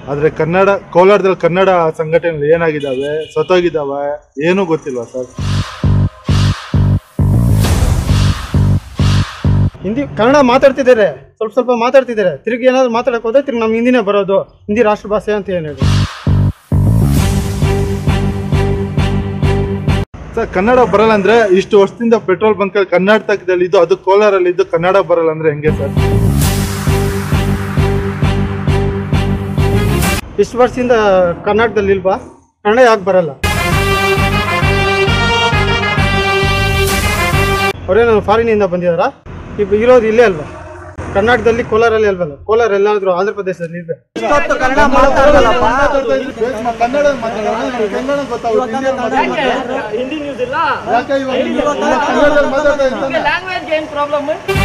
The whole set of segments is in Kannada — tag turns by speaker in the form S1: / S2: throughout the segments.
S1: ಆದ್ರೆ ಕನ್ನಡ ಕೋಲಾರದಲ್ಲಿ ಕನ್ನಡ ಸಂಘಟನೆಗಳು ಏನಾಗಿದ್ದಾವೆ ಸತ್ತೋಗಿದ್ದಾವೆ ಏನೂ ಗೊತ್ತಿಲ್ವಾ ಸರ್
S2: ಹಿಂದಿ ಕನ್ನಡ ಮಾತಾಡ್ತಿದ್ದಾರೆ ಸ್ವಲ್ಪ ಸ್ವಲ್ಪ ಮಾತಾಡ್ತಿದ್ದಾರೆ ತಿರುಗಿ ಏನಾದ್ರು ಮಾತಾಡಕ್ ಹೋದ್ರೆ ತಿರುಗಿ ನಮ್ಮ ಹಿಂದಿನೇ ಬರೋದು ಹಿಂದಿ ರಾಷ್ಟ್ರ ಭಾಷೆ ಅಂತ ಏನು ಹೇಳಿ
S1: ಸರ್ ಕನ್ನಡ ಬರಲ್ಲ ಅಂದ್ರೆ ಇಷ್ಟು ವರ್ಷದಿಂದ ಪೆಟ್ರೋಲ್ ಬಂಕ್ ಕರ್ನಾಟಕದಲ್ಲಿ ಇದ್ದು ಅದು ಕೋಲಾರಲ್ಲಿ ಇದ್ದು ಕನ್ನಡ ಬರಲ್ಲ ಅಂದ್ರೆ ಹೆಂಗೆ ಸರ್
S2: ಇಷ್ಟು ವರ್ಷದಿಂದ ಕರ್ನಾಟಕದಲ್ಲಿ ಇಲ್ವಾ ಕನ್ನಡ ಯಾಕೆ ಬರಲ್ಲ ಅವರೇನು ಫಾರಿನಿಂದ ಬಂದಿದಾರಾ ಈಗ ಇರೋದು ಇಲ್ಲೇ ಅಲ್ವಾ ಕರ್ನಾಟಕದಲ್ಲಿ ಕೋಲಾರಲ್ಲಿ ಅಲ್ವಲ್ಲ ಕೋಲಾರ ಎಲ್ಲಾದ್ರೂ ಆಂಧ್ರ ಪ್ರದೇಶದಲ್ಲಿ ಇಲ್ವೇ
S3: ಇಷ್ಟೊತ್ತು ಕನ್ನಡ ಮಾತಾಡಲ್ಲಪ್ಪ
S1: ಕನ್ನಡ ಕನ್ನಡ
S4: ಹಿಂದಿ ನ್ಯೂಸ್ ಇಲ್ಲ
S1: ಗೊತ್ತಾಗುತ್ತೆ
S4: ಲ್ಯಾಂಗ್ವೇಜ್ ಏನ್ ಪ್ರಾಬ್ಲಮ್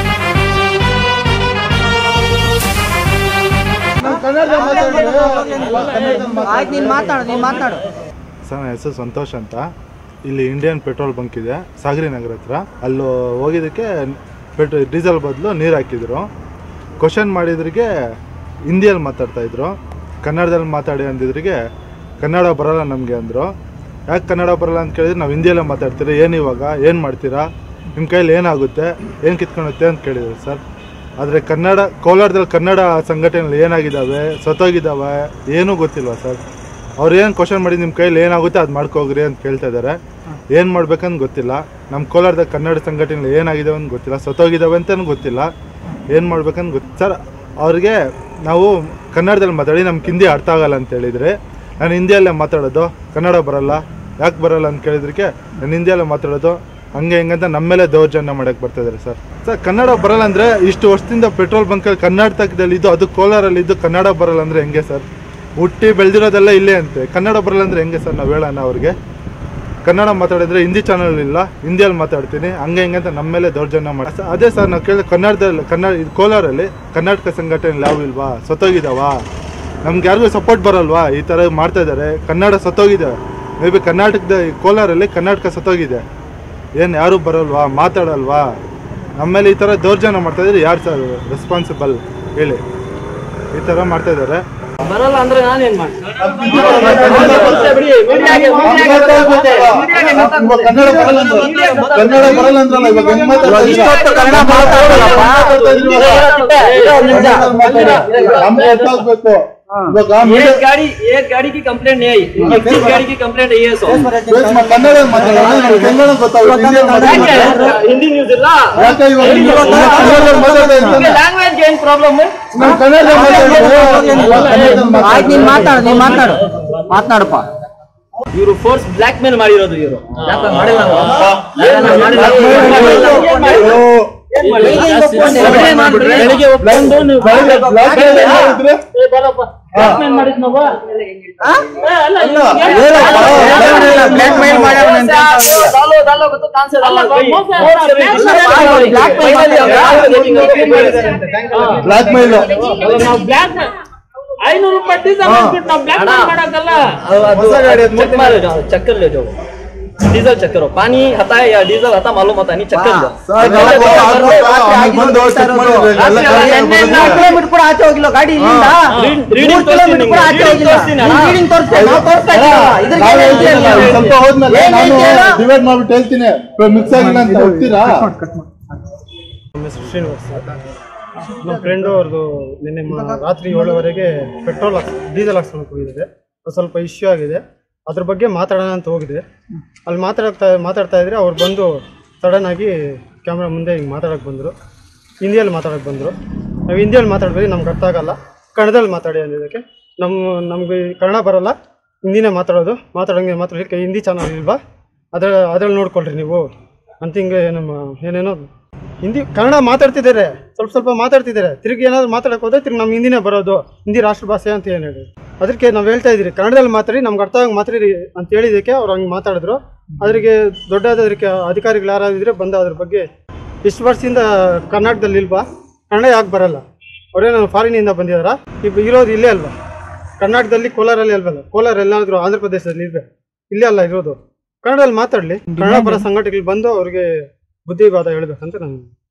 S3: ಆಯ್ತು ನೀನ್ ಮಾತಾಡು ನೀನ್ ಮಾತಾಡು
S1: ಸರ್ ನನ್ನ ಹೆಸರು ಸಂತೋಷ್ ಅಂತ ಇಲ್ಲಿ ಇಂಡಿಯನ್ ಪೆಟ್ರೋಲ್ ಬಂಕ್ ಇದೆ ಸಾಗರಿ ನಗರ ಹತ್ರ ಅಲ್ಲಿ ಹೋಗಿದ್ದಕ್ಕೆ ಪೆಟ್ರೋ ಡೀಸೆಲ್ ಬದಲು ನೀರು ಹಾಕಿದ್ರು ಕ್ವಶನ್ ಮಾಡಿದ್ರಿಗೆ ಹಿಂದಿಯಲ್ಲಿ ಮಾತಾಡ್ತಾ ಇದ್ರು ಕನ್ನಡದಲ್ಲಿ ಮಾತಾಡಿ ಅಂದಿದ್ರಿಗೆ ಕನ್ನಡ ಬರಲ್ಲ ನಮಗೆ ಅಂದರು ಯಾಕೆ ಕನ್ನಡ ಬರಲ್ಲ ಅಂತ ಕೇಳಿದ್ರೆ ನಾವು ಹಿಂದಿಯಲ್ಲೇ ಮಾತಾಡ್ತೀರಾ ಏನು ಇವಾಗ ಏನು ಮಾಡ್ತೀರಾ ನಿಮ್ಮ ಕೈಲಿ ಏನಾಗುತ್ತೆ ಏನು ಕಿತ್ಕೊಳುತ್ತೆ ಅಂತ ಕೇಳಿದ್ರು ಸರ್ ಆದರೆ ಕನ್ನಡ ಕೋಲಾರದಲ್ಲಿ ಕನ್ನಡ ಸಂಘಟನೆಗಳು ಏನಾಗಿದ್ದಾವೆ ಸತ್ತೋಗಿದ್ದಾವೆ ಏನೂ ಗೊತ್ತಿಲ್ವಾ ಸರ್ ಅವ್ರು ಏನು ಕ್ವಶನ್ ಮಾಡಿ ನಿಮ್ಮ ಕೈಲಿ ಏನಾಗುತ್ತೆ ಅದು ಮಾಡ್ಕೋಗ್ರಿ ಅಂತ ಕೇಳ್ತಾ ಇದ್ದಾರೆ ಏನು ಮಾಡ್ಬೇಕಂತ ಗೊತ್ತಿಲ್ಲ ನಮ್ಮ ಕೋಲಾರದ ಕನ್ನಡ ಸಂಘಟನೆಗಳು ಏನಾಗಿದ್ದಾವೆ ಅಂತ ಗೊತ್ತಿಲ್ಲ ಸತ್ತೋಗಿದ್ದಾವೆ ಅಂತಲೂ ಗೊತ್ತಿಲ್ಲ ಏನು ಮಾಡ್ಬೇಕಂತ ಗೊತ್ತು ಸರ್ ಅವ್ರಿಗೆ ನಾವು ಕನ್ನಡದಲ್ಲಿ ಮಾತಾಡಿ ನಮ್ಗೆ ಹಿಂದಿ ಅರ್ಥ ಆಗಲ್ಲ ಅಂತ ಹೇಳಿದರೆ ನಾನು ಹಿಂದಿಯಲ್ಲೇ ಮಾತಾಡೋದು ಕನ್ನಡ ಬರಲ್ಲ ಯಾಕೆ ಬರಲ್ಲ ಅಂತ ಕೇಳಿದ್ರಿಗೆ ನಾನು ಹಿಂದಿಯಲ್ಲೇ ಮಾತಾಡೋದು ಹಂಗೆ ಹಿಂಗಂತ ನಮ್ಮ ಮೇಲೆ ದೌರ್ಜನ್ಯ ಮಾಡಕ್ಕೆ ಬರ್ತಿದ್ದಾರೆ ಸರ್ ಸರ್ ಕನ್ನಡ ಬರಲ್ಲ ಅಂದರೆ ಇಷ್ಟು ವರ್ಷದಿಂದ ಪೆಟ್ರೋಲ್ ಬಂಕಲ್ಲಿ ಕರ್ನಾಟಕದಲ್ಲಿ ಇದ್ದು ಅದು ಕೋಲಾರಲ್ಲಿ ಇದ್ದು ಕನ್ನಡ ಬರಲ್ಲ ಅಂದರೆ ಹೆಂಗೆ ಸರ್ ಹುಟ್ಟಿ ಬೆಳೆದಿರೋದೆಲ್ಲ ಇಲ್ಲೇ ಅಂತೆ ಕನ್ನಡ ಬರಲ್ಲ ಅಂದರೆ ಹೆಂಗೆ ಸರ್ ನಾವು ಹೇಳೋಣ ಅವ್ರಿಗೆ ಕನ್ನಡ ಮಾತಾಡಿದ್ರೆ ಹಿಂದಿ ಚಾನಲ್ ಇಲ್ಲ ಹಿಂದಿಯಲ್ಲಿ ಮಾತಾಡ್ತೀನಿ ಹಂಗೆ ಹಿಂಗೆ ಅಂತ ನಮ್ಮ ಮೇಲೆ ದೌರ್ಜನ್ಯ ಮಾಡಿ ಸರ್, ಅದೇ ಸರ್ ನಾವು ಕೇಳಿದ್ರೆ ಕನ್ನಡದಲ್ಲಿ ಕನ್ನಡ ಇದು ಕೋಲಾರಲ್ಲಿ ಕರ್ನಾಟಕ ಸಂಘಟನೆ ಯಾವ ಇಲ್ವಾ ಸತ್ತೋಗಿದಾವಾ ನಮ್ಗೆ ಯಾರಿಗೂ ಸಪೋರ್ಟ್ ಬರಲ್ವಾ ಈ ಥರ ಮಾಡ್ತಾ ಇದ್ದಾರೆ ಕನ್ನಡ ಸತ್ತೋಗಿದೆ ಮೇ ಬಿ ಕರ್ನಾಟಕದ ಈ ಕೋಲಾರಲ್ಲಿ ಕರ್ನಾಟಕ ಸತ್ತೋಗಿದೆ ಏನು ಯಾರೂ ಬರಲ್ವಾ ಮಾತಾಡಲ್ವಾ ನಮ್ಮ ಮೇಲೆ ಈ ಥರ ದೌರ್ಜನ್ಯ ಮಾಡ್ತಾ ಇದ್ರೆ ಯಾರು ಸರ್ ರೆಸ್ಪಾನ್ಸಿಬಲ್ ಹೇಳಿ ಈ ಥರ ಮಾಡ್ತಾ ಇದ್ದಾರೆ
S4: ಬರಲ್ಲ ಅಂದ್ರೆ ನಾನೇನ್ ಮಾಡಿ
S1: ಕನ್ನಡ ಬರಲ್ಲ ಅಂದ್ರಲ್ಲ ಇವಾಗ ಹೆಂಗ್ ಮಾತಾಡ್ತಾ ಇದ್ದೀರಾ?
S3: ಇಷ್ಟೊತ್ತು ಕನ್ನಡ ಮಾತಾಡಲ್ಲಪ್ಪ
S1: ನಮ್ಗೆ ಗೊತ್ತಾಗ್ಬೇಕು. ಇವಾಗ
S4: एक
S1: media-
S4: गाड़ी एक गाड़ी की कंप्लेंट नहीं आई इक्कीस गाड़ी की कंप्लेंट आई है सौ
S1: ಬೇಸ್ ಮಾ- ಕನ್ನಡ ಮಾತಾಡೋಣ ನಮ್ಗೆ ಕನ್ನಡ ಗೊತ್ತಾಗುತ್ತೆ ಹಿಂದಿಯಲ್ಲಿ ಮಾತಾಡೋಣ.
S4: ಹಿಂದಿ ನ್ಯೂಸ್ ಇಲ್ಲ
S1: ಯಾಕೆ ಇವಾಗ ನೀವು ಕನ್ನಡದಲ್ಲಿ ಮಾತಾಡ್ತಾ ಇರ್ತಾನೆ?
S4: ಲ್ಯಾಂಗ್ವೇಜ್ ಏನ್ ಪ್ರಾಬ್ಲಮ್
S1: ನಾವು ಕನ್ನಡದಲ್ಲಿ ಮಾತಾಡ್ಬೇಕು. ಕನ್ನಡದಲ್ಲಿ
S3: ಆಯ್ತು ನೀನ್
S1: ಮಾತಾಡ್ಬೇಕು.
S3: ಮಾತಾಡು ನೀನ್ ಮಾತಾಡು ಮಾತನಾಡಪ್ಪ
S4: ಇವರು ಫೋರ್ಸ್ ಬ್ಲಾಕ್ ಮೇಲ್ ಮಾಡಿರೋದು ಇವರು ಮಾಡಿಲ್ಲ ಬೆಳಿಗ್ಗೆ ಒಪ್ಕೊಂಡು ನೀವು
S1: ಬೆಳಗ್ಗೆ black mail ಮಾಡಿದ್ರೆ
S4: ಬ್ಲಾಕ್ ಮೇಲ್ ಮಾಡಿದ್ ನಾವು
S3: ಬ್ಲಾಕ್ ಮೇಲ್ ಮಾಡ್ಯಾವನೆ ಅಂತ
S1: ಬ್ಲಾಕ್ ಮೈಲ್
S4: ನಾವು ಬ್ಲಾಕ್ ಐನೂರು ರೂಪಾಯಿ ಡೀಸೆಲ್ ಹಾಕ್ಬಿಟ್ಟು ನಾವು ಬ್ಲಾಕ್ ಮೇಲ್ ಮಾಡಕ್ಕಲ್ಲ चेक मारो जाओ चक्कर ले जाओ डीजल चेक करो पानी हटा है या डीजल हटा मालूम होता नहीं चक्कर जाओ
S1: ಸರ್, ನಾವು ಅವ್ನಿಗೆ ಬಂದು check ಮಾಡಿದ್ರೆ ಎಲ್ಲ ಗಾಡಿ
S3: ಮೂರು ಕಿಲೋಮೀಟರ್ ಕೂಡ ಆಚೆ ಹೋಗಿಲ್ಲ ಗಾಡಿ ಇಲ್ಲಿಂದ
S4: ರೀಡಿಂಗ್
S3: ಮೂರು ಕಿಲೋಮೀಟರ್ ಕೂಡ ಆಚೆ ಹೋಗಿಲ್ಲ ರೀಡಿಂಗ್ ತೋರಿಸ್ತೇವೆ ನಾವು ತೋರಿಸ್ತಾ ಇದ್ದೀವಿ ಇದ್ರಿಗೆ
S1: ನಾವ್
S3: ಏನ್
S1: ಹೇಳ್ತೀವಿ,
S3: ಹೇಳ್ತೀವಿ?
S1: ನಾವು ಸ್ವಲ್ಪ ಹೋದ್ಮೇಲೆ
S3: ಏನ್
S1: ನಾನು
S3: ಹೇಳ್ತೀರಾ?
S1: ಡಿವೈಡ್ ಮಾಡ್ಬಿಟ್ಟು ಹೇಳ್ತೀನಿ ಮಿಕ್ಸ್ ಆಗಿಲ್ಲ ಅಂತ ಹೋಗ್ತೀರಾ
S2: ನಮ್ಮ ಹೆಸರು ಶ್ರೀನಿವಾಸ್ ನಮ್ಮ ಫ್ರೆಂಡು ಅವ್ರದ್ದು ನಿನ್ನೆ ಮ- ರಾತ್ರಿ ಏಳುವರೆಗೆ ಪೆಟ್ರೋಲ್ ಹಾಕ್ಸ್ ಡೀಸೆಲ್ ಹಾಕ್ಸ್ಕೊಳಕ್ಕೆ ಹೋಗಿದ್ದಾರೆ ಅದು ಸ್ವಲ್ಪ ಇಶ್ಯೂ ಆಗಿದೆ ಅದ್ರ ಬಗ್ಗೆ ಮಾತಾಡೋಣ ಅಂತ ಹೋಗಿದೆ ಅಲ್ಲಿ ಮಾತಾಡ್ತಾ ಮಾತಾಡ್ತಾ ಇದ್ರೆ ಅವ್ರು ಬಂದು ಸಡನ್ ಆಗಿ ಕ್ಯಾಮ್ರಾ ಮುಂದೆ ಹಿಂಗೆ ಮಾತಾಡೋಕೆ ಬಂದರು ಹಿಂದಿಯಲ್ಲಿ ಮಾತಾಡೋಕೆ ಬಂದರು ನಾವು ಹಿಂದಿಯಲ್ಲಿ ಮಾತಾಡ್ಬೇಕು ನಮ್ಗೆ ಅರ್ಥ ಆಗಲ್ಲ ಕನ್ನಡದಲ್ಲಿ ಮಾತಾಡಿ ಅಂದಿದ್ದಕ್ಕೆ ನಮ್ಮ ನಮಗೆ ಕನ್ನಡ ಬರೋಲ್ಲ ಹಿಂದಿನೇ ಮಾತಾಡೋದು ಮಾತಾಡೋಂಗೆ ಮಾತಾಡಲಿಕ್ಕೆ ಹಿಂದಿ ಚಾನಲ್ ಇಲ್ವಾ ಅದ್ರ ಅದ್ರಲ್ಲಿ ನೋಡ್ಕೊಳ್ರಿ ನೀವು ಅಂತ ಹಿಂಗೆ ನಮ್ಮ ಏನೇನೋ ಹಿಂದಿ ಕನ್ನಡ ಮಾತಾಡ್ತಿದ್ದಾರೆ ಸ್ವಲ್ಪ ಸ್ವಲ್ಪ ಮಾತಾಡ್ತಿದ್ದಾರೆ ತಿರುಗಿ ಏನಾದ್ರು ಮಾತಾಡಕ್ಕೆ ಹೋದ್ರೆ ತಿರುಗಿ ನಮ್ಮ ಹಿಂದಿನೇ ಬರೋದು ಹಿಂದಿ ರಾಷ್ಟ್ರ ಭಾಷೆ ಅಂತ ಏನು ಹೇಳಿ ಅದಕ್ಕೆ ನಾವು ಹೇಳ್ತಾ ಇದ್ದೀರಿ ಕನ್ನಡದಲ್ಲಿ ಮಾತಾಡಿ ನಮ್ಗೆ ಅರ್ಥ ಆಗಿ ಮಾತಾಡಿ ಅಂತ ಹೇಳಿದ್ದಕ್ಕೆ ಅವ್ರು ಹಂಗೆ ಮಾತಾಡಿದ್ರು ಅದ್ರಿಗೆ ದೊಡ್ಡದಕ್ಕೆ ಅಧಿಕಾರಿಗಳು ಯಾರಾದಿದ್ರೆ ಬಂದು ಅದ್ರ ಬಗ್ಗೆ ಇಷ್ಟು ವರ್ಷದಿಂದ ಕರ್ನಾಟಕದಲ್ಲಿ ಇಲ್ವಾ ಕನ್ನಡ ಯಾಕೆ ಬರಲ್ಲ ಅವರೇನು ಫಾರಿನಿಂದ ಬಂದಿದಾರಾ ಈಗ ಇರೋದು ಇಲ್ಲೇ ಅಲ್ವಾ ಕರ್ನಾಟಕದಲ್ಲಿ ಕೋಲಾರಲ್ಲಿ ಅಲ್ವಲ್ಲ ಕೋಲಾರ ಎಲ್ಲಾದ್ರೂ ಆಂಧ್ರ ಪ್ರದೇಶದಲ್ಲಿ ಇಲ್ವೇ ಇಲ್ಲೇ ಅಲ್ಲ ಇರೋದು ಕನ್ನಡದಲ್ಲಿ ಮಾತಾಡಲಿ ಕನ್ನಡ ಪರ ಸಂಘಟನೆಗಳು ಬಂದು ಅವ್ರಿಗೆ ಬುದ್ಧಿವಾದ ಹೇಳ್ಬೇಕಂತ ನಾನು